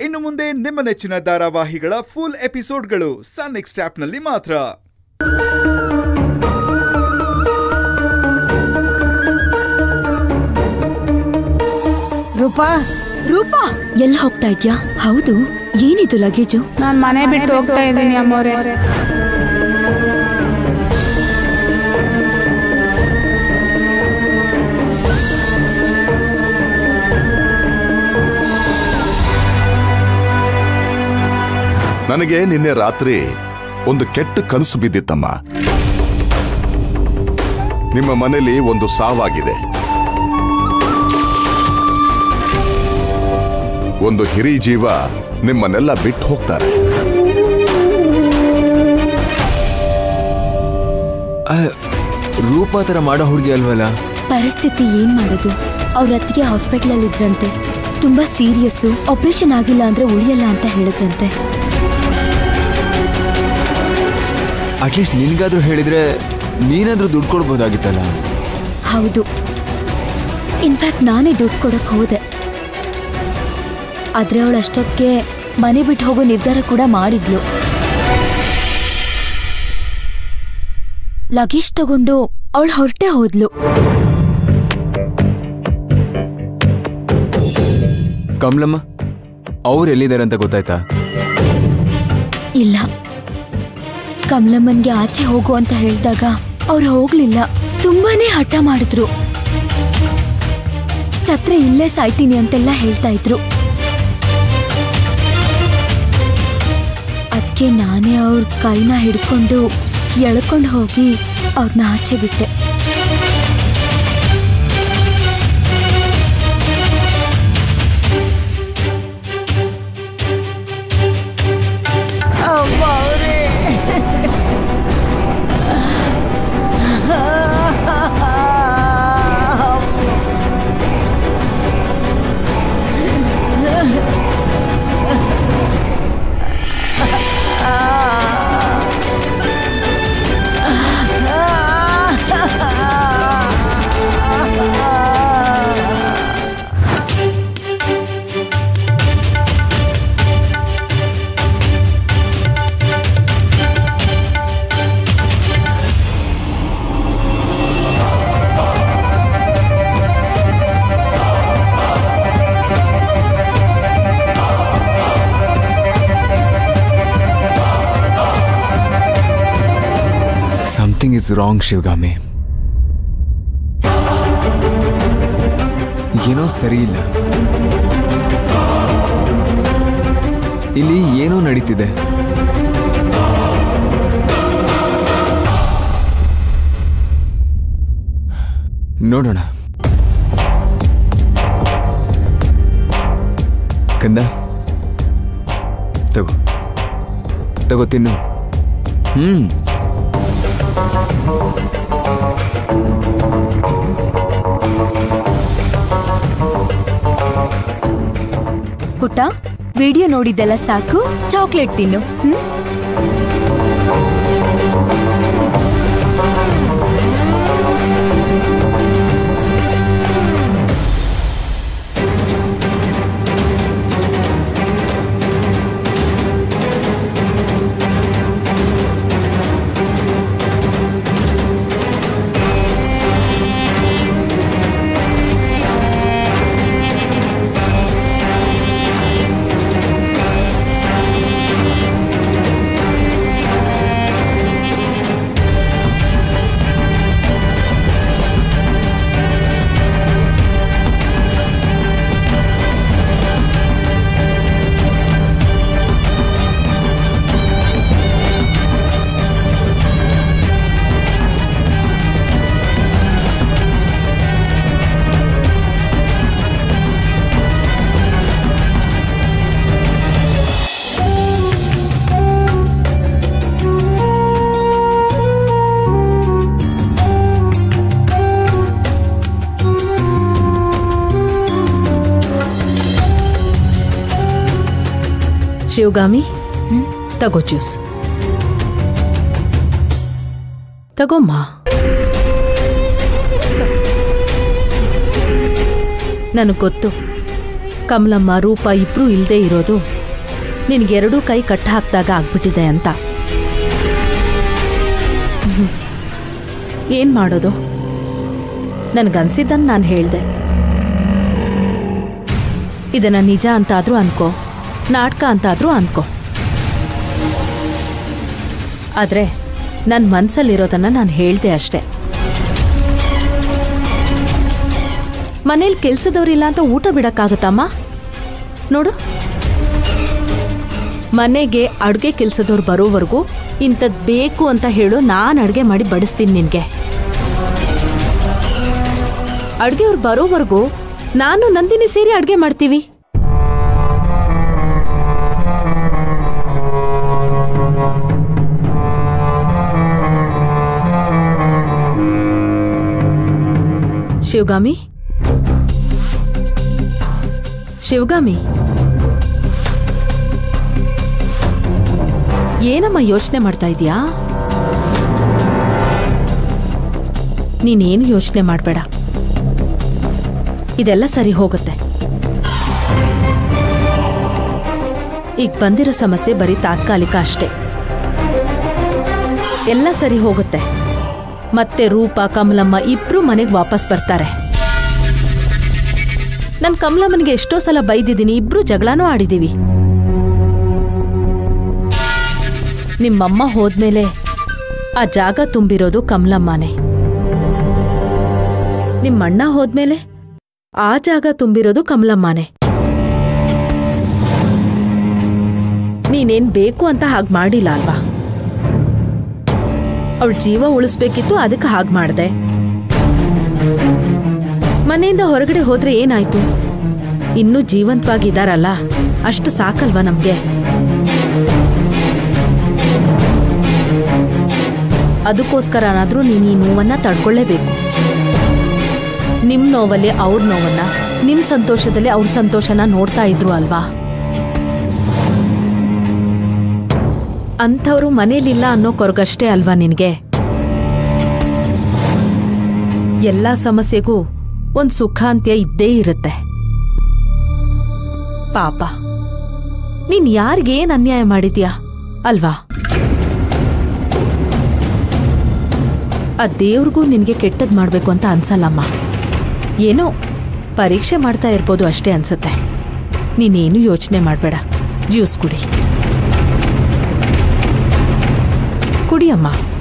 ಇನ್ನು ಮುಂದೆ ನಿಮ್ಮ ನೆಚ್ಚಿನ ಧಾರಾವಾಹಿಗಳ ಫುಲ್ ಎಪಿಸೋಡ್ಗಳು ಸನ್ ನೆಕ್ಸ್ಟ್ ಆಪ್ನಲ್ಲಿ ಮಾತ್ರ ರೂಪಾ ರೂಪಾ ಎಲ್ಲಿ ಹೋಗ್ತಾ ಇದ್ಯಾ ಹೌದು ಏನಿದು ಲಗೇಜು ನಾನ್ ಮನೆ ಬಿಟ್ಟು ಹೋಗ್ತಾ ಇದ್ದೀನಿ ಅಮ್ಮೋರೆ ನನಗೆ ನಿನ್ನೆ ರಾತ್ರಿ ಒಂದು ಕೆಟ್ಟ ಕನಸು ಬಿದ್ದಿತ್ತಮ್ಮ ನಿಮ್ಮ ಮನೇಲಿ ಒಂದು ಸಾವಾಗಿದೆ ಒಂದು ಹಿರಿ ಜೀವ ನಿಮ್ಮನ್ನೆಲ್ಲ ಬಿಟ್ಟು ಹೋಗ್ತಾರೆ ಆ, ರೂಪಾ ಥರ ಮಾಡೋ ಹುಡುಗಿ ಅಲ್ವಲ್ಲ ಪರಿಸ್ಥಿತಿ ಏನ್ ಮಾಡೋದು ಅವ್ರ ಅತ್ತಿಗೆ ಹಾಸ್ಪಿಟಲ್ ಇದ್ರಂತೆ ತುಂಬಾ ಸೀರಿಯಸ್ಸು ಆಪರೇಷನ್ ಆಗಿಲ್ಲ ಅಂದ್ರೆ ಉಳಿಯಲ್ಲ ಅಂತ ಹೇಳಿದ್ರಂತೆ ಅಟ್ಲೀಸ್ಟ್ ನಿನ್ಗಾದ್ರೂ ಹೇಳಿದ್ರೆ ನೀನಾದ್ರೂ ದುಡ್ಡು ಕೊಡ್ಬೋದಾಗಿತ್ತಲ್ಲ ಹೌದು ಇನ್ಫ್ಯಾಕ್ಟ್ ನಾನೇ ದುಡ್ಡು ಕೊಡಕ್ ಹೋದೆ ಆದ್ರೆ ಅವಳು ಅಷ್ಟೊತ್ತಿಗೆ ಮನೆ ಬಿಟ್ಟು ಹೋಗೋ ನಿರ್ಧಾರ ಕೂಡ ಮಾಡಿದ್ಲು ಲಗೇಜ್ ತಗೊಂಡು ಅವಳು ಹೊರಟೆ ಹೋದ್ಲು ಕಮಲಮ್ಮ ಅವ್ರು ಎಲ್ಲಿದ್ದಾರೆ ಅಂತ ಗೊತ್ತಾಯ್ತಾ ಇಲ್ಲ ಕಮಲಮ್ಮನ್ಗೆ ಆಚೆ ಹೋಗು ಅಂತ ಹೇಳಿದಾಗ ಅವ್ರು ಹೋಗ್ಲಿಲ್ಲ ತುಂಬಾನೇ ಹಠ ಮಾಡಿದ್ರು ಸತ್ರೆ ಇಲ್ಲೇ ಸಾಯ್ತೀನಿ ಅಂತೆಲ್ಲ ಹೇಳ್ತಾ ಇದ್ರು ಅದಕ್ಕೆ ನಾನೇ ಅವ್ರ ಕೈನ ಹಿಡ್ಕೊಂಡು ಎಳ್ಕೊಂಡು ಹೋಗಿ ಅವ್ರನ್ನ ಆಚೆ ಬಿಟ್ಟೆ ಸಮಥಿಂಗ್ ಇಸ್ ರಾಂಗ್ ಶಿವಗಾಮಿ ಏನೋ ಸರಿ ಇಲ್ಲ ಇಲ್ಲಿ ಏನೋ ನಡೀತಿದೆ ನೋಡೋಣ ಕಂದ ತಗೋ ತಗೋ ತಿನ್ನು ಹ್ಮ್ ಪುಟ್ಟ ವಿಡಿಯೋ ನೋಡಿದ್ದೆಲ್ಲ ಸಾಕು ಚಾಕ್ಲೇಟ್ ತಿನ್ನು ಹ್ಮ್ ಶಿವಗಾಮಿ ತಗೋ ಜ್ಯೂಸ್ ತಗೋಮ್ಮ ನನಗೆ ಗೊತ್ತು ಕಮಲಮ್ಮ ರೂಪ ಇಬ್ರೂ ಇಲ್ಲದೆ ಇರೋದು ನಿನಗೆರಡೂ ಕೈ ಕಟ್ಟ ಹಾಕ್ದಾಗ ಆಗ್ಬಿಟ್ಟಿದೆ ಅಂತ ಹ್ಮ್. ಏನ್ ಮಾಡೋದು ನನ್ಗನ್ಸಿದ್ದನ್ನು ನಾನು ಹೇಳ್ದೆ ಇದನ್ನ ನಿಜ ಅಂತಾದ್ರೂ ಅನ್ಕೋ ನಾಟಕ ಅಂತಾದ್ರೂ ಅನ್ಕೋ ಆದ್ರೆ ನನ್ನ ಮನ್ಸಲ್ಲಿರೋದನ್ನ ನಾನು ಹೇಳ್ದೆ ಅಷ್ಟೆ ಮನೇಲಿ ಕೆಲ್ಸದವ್ರಿಲ್ಲ ಅಂತ ಊಟ ಬಿಡಕ್ಕಾಗತ್ತಮ್ಮ ನೋಡು ಮನೆಗೆ ಅಡುಗೆ ಕೆಲ್ಸದವ್ರು ಬರೋವರೆಗೂ ಇಂಥದ್ದು ಬೇಕು ಅಂತ ಹೇಳು ನಾನು ಅಡುಗೆ ಮಾಡಿ ಬಡಿಸ್ತೀನಿ ನಿನಗೆ ಅಡುಗೆಯವ್ರು ಬರೋವರೆಗೂ ನಾನು ನಂದಿನಿ ಸೇರಿ ಅಡುಗೆ ಮಾಡ್ತೀವಿ ಶಿವಗಾಮಿ ಶಿವಗಾಮಿ ಏನಮ್ಮ ಯೋಚನೆ ಮಾಡ್ತಾ ಇದೀಯಾ ನೀನೇನು ಯೋಚನೆ ಮಾಡಬೇಡ ಇದೆಲ್ಲ ಸರಿ ಹೋಗುತ್ತೆ ಈಗ ಬಂದಿರೋ ಸಮಸ್ಯೆ ಬರೀ ತಾತ್ಕಾಲಿಕ ಅಷ್ಟೇ ಎಲ್ಲ ಸರಿ ಹೋಗುತ್ತೆ ಮತ್ತೆ ರೂಪ ಕಮಲಮ್ಮ ಇಬ್ರು ಮನೆಗೆ ವಾಪಸ್ ಬರ್ತಾರೆ ನಾನು ಕಮಲಮ್ಮನಿಗೆ ಎಷ್ಟೋ ಸಲ ಬೈದಿದ್ದೀನಿ ಇಬ್ರು ಜಗಳನೂ ಆಡಿದೀವಿ ನಿಮ್ಮಮ್ಮ ಹೋದ್ಮೇಲೆ ಆ ಜಾಗ ತುಂಬಿರೋದು ಕಮಲಮ್ಮನೇ ನಿಮ್ಮಣ್ಣ ಹೋದ್ಮೇಲೆ ಆ ಜಾಗ ತುಂಬಿರೋದು ಕಮಲಮ್ಮನೇ ನೀನೇನ್ ಬೇಕು ಅಂತ ಹಾಗೆ ಮಾಡಿಲ್ಲ ಅಲ್ವಾ ಅವಳ ಜೀವ ಉಳಿಸ್ಬೇಕಿತ್ತು ಅದಕ್ಕೆ ಹಾಗೆ ಮಾಡ್ದೆ ಮನೆಯಿಂದ ಹೊರಗಡೆ ಹೋದ್ರೆ ಏನಾಯ್ತು ಇನ್ನೂ ಜೀವಂತವಾಗಿದ್ದಾರಲ್ಲ ಅಷ್ಟು ಸಾಕಲ್ವಾ ನಮ್ಗೆ ಅದಕ್ಕೋಸ್ಕರನಾದ್ರೂ ನೀನು ಈ ನೋವನ್ನ ತಡ್ಕೊಳ್ಳೇಬೇಕು ನಿಮ್ ನೋವಲ್ಲಿ ಅವ್ರ ನೋವನ್ನ ನಿಮ್ ಸಂತೋಷದಲ್ಲಿ ಅವ್ರ ಸಂತೋಷನ ನೋಡ್ತಾ ಇದ್ರು ಅಲ್ವಾ ಅಂಥವ್ರು ಮನೇಲಿಲ್ಲ ಅನ್ನೋ ಕೊರಗಷ್ಟೇ ಅಲ್ವಾ ನಿನ್ಗೆ ಎಲ್ಲ ಸಮಸ್ಯೆಗೂ ಒಂದ್ ಸುಖಾಂತ್ಯ ಇದ್ದೇ ಇರುತ್ತೆ ಪಾಪ ನೀನ್ ಯಾರಿಗೇನ್ ಅನ್ಯಾಯ ಮಾಡಿದ್ಯಾ ಅಲ್ವಾ ಆ ದೇವ್ರಿಗೂ ನಿನ್ಗೆ ಕೆಟ್ಟದ್ ಮಾಡ್ಬೇಕು ಅಂತ ಅನ್ಸಲ್ಲಮ್ಮ ಏನೋ ಪರೀಕ್ಷೆ ಮಾಡ್ತಾ ಇರ್ಬೋದು ಅಷ್ಟೇ ಅನ್ಸುತ್ತೆ ನೀನೇನು ಯೋಚನೆ ಮಾಡಬೇಡ ಜ್ಯೂಸ್ ಕುಡಿ ಕುಡಿಯಮ್ಮ